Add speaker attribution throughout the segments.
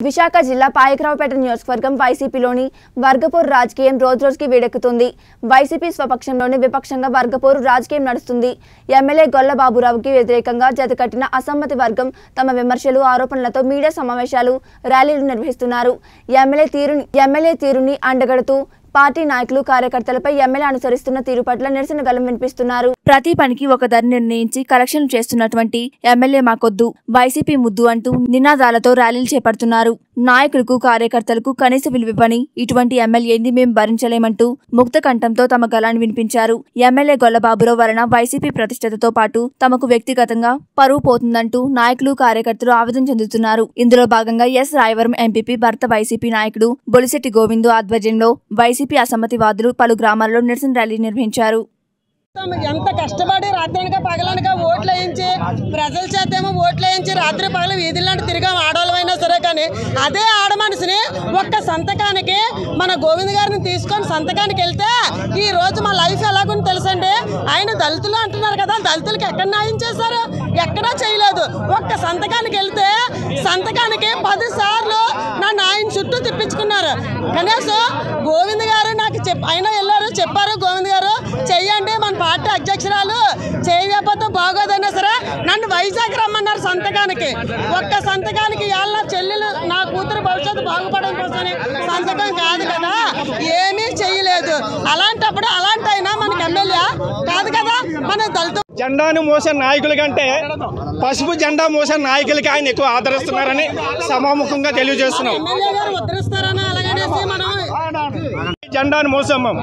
Speaker 1: విశాఖ జిల్లా పాయకరావుపేట నియోజకవర్గం వైసీపీలోని వర్గపోరు రాజకీయం రోజురోజుకి వేడెక్కుతుంది వైసీపీ స్వపక్షంలోని విపక్షంగా వర్గపోరు రాజకీయం నడుస్తుంది ఎమ్మెల్యే గొల్ల బాబురావుకి వ్యతిరేకంగా జతకట్టిన అసమ్మతి వర్గం తమ విమర్శలు ఆరోపణలతో మీడియా సమావేశాలు ర్యాలీలు నిర్వహిస్తున్నారు ఎమ్మెల్యే తీరుని ఎమ్మెల్యే తీరుని అండగడుతూ పార్టీ నాయకులు కార్యకర్తలపై ఎమ్మెల్యే అనుసరిస్తున్న తీరు పట్ల నిరసన గలం వినిపిస్తున్నారు ప్రతి పనికి ఒక ధర నిర్ణయించి కలెక్షన్లు చేస్తున్నటువంటి ఎమ్మెల్యే మాకొద్దు వైసీపీ ముద్దు అంటూ నినాదాలతో ర్యాలీలు చేపడుతున్నారు నాయకులకు కార్యకర్తలకు కనీస విలువివ్వని ఇటువంటి ఎమ్మెల్యేని మేం భరించలేమంటూ ముక్త కంఠంతో తమ గలాన్ని వినిపించారు ఎమ్మెల్యే గొల్లబాబురావు వలన వైసీపీ ప్రతిష్టతతో పాటు తమకు వ్యక్తిగతంగా పరువు పోతుందంటూ నాయకులు కార్యకర్తలు ఆవేదన చెందుతున్నారు ఇందులో భాగంగా ఎస్ రాయవరం ఎంపీపీ భర్త వైసీపీ నాయకుడు బొలిశెట్టి గోవిందు ఆధ్వర్యంలో వైసీపీ అసమ్మతివాదులు పలు గ్రామాల్లో నిరసన ర్యాలీ నిర్వహించారు
Speaker 2: ఎంత కష్టపడి రాత్రనక పగలనక ఓట్లు వేయించి ప్రజల చేతేమో ఓట్లు వేయించి రాత్రి పగలు వీధుల్లాంటి తిరిగాం ఆడవాళ్ళమైనా సరే కానీ అదే ఆడ మనిషిని ఒక్క సంతకానికి మన గోవింద్ గారిని తీసుకొని సంతకానికి వెళ్తే ఈ రోజు మా లైఫ్ ఎలాగుంది తెలుసండి ఆయన దళితులు అంటున్నారు కదా దళితులకి ఎక్కడ న్యాయం చేశారు ఎక్కడా చేయలేదు ఒక్క సంతకానికి వెళ్తే సంతకానికి పది సార్లు నన్ను ఆయన చుట్టూ తిప్పించుకున్నారు కనీసం గోవింద్ గారు నాకు చెప్ అయినా వెళ్ళారు చెప్పారు గోవింద్ గారు చెయ్యండి మన పార్టీ అధ్యక్షురాలు చేయకపోతే బాగోదైనా సరే నన్ను వైజాగ్ రమ్మన్నారు సంతకానికి ఒక్క సంతకానికి ఇవాళ నా చెల్లెలు నా కూతురు భవిష్యత్తు బాగుపడడం కోసమని సంతకం కాదు కదా ఏమీ చేయలేదు అలాంటప్పుడు అలాంటి అయినా మనకి ఎమ్మెల్యే కాదు కదా మన దళిత
Speaker 3: జెండాను మోసే నాయకుల కంటే పసుపు జెండా మోసే నాయకులకి ఆయన ఎక్కువ ఆదరిస్తున్నారని సమాముఖంగా తెలియజేస్తున్నాం
Speaker 2: ఎమ్మెల్యే గారు ఉద్ధరిస్తారని అలాగనేసి మనం
Speaker 3: జెండాను మోసాం మేము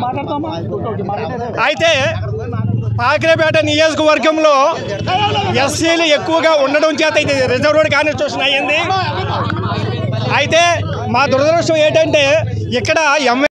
Speaker 3: అయితే పాకిరేపేట నియోజకవర్గంలో ఎస్సీలు ఎక్కువగా ఉండడం చేత ఇది రిజర్వ్డ్ కాన్స్టిట్యూషన్ అయ్యింది అయితే మా దురదృష్టం ఏంటంటే ఇక్కడ ఎమ్మె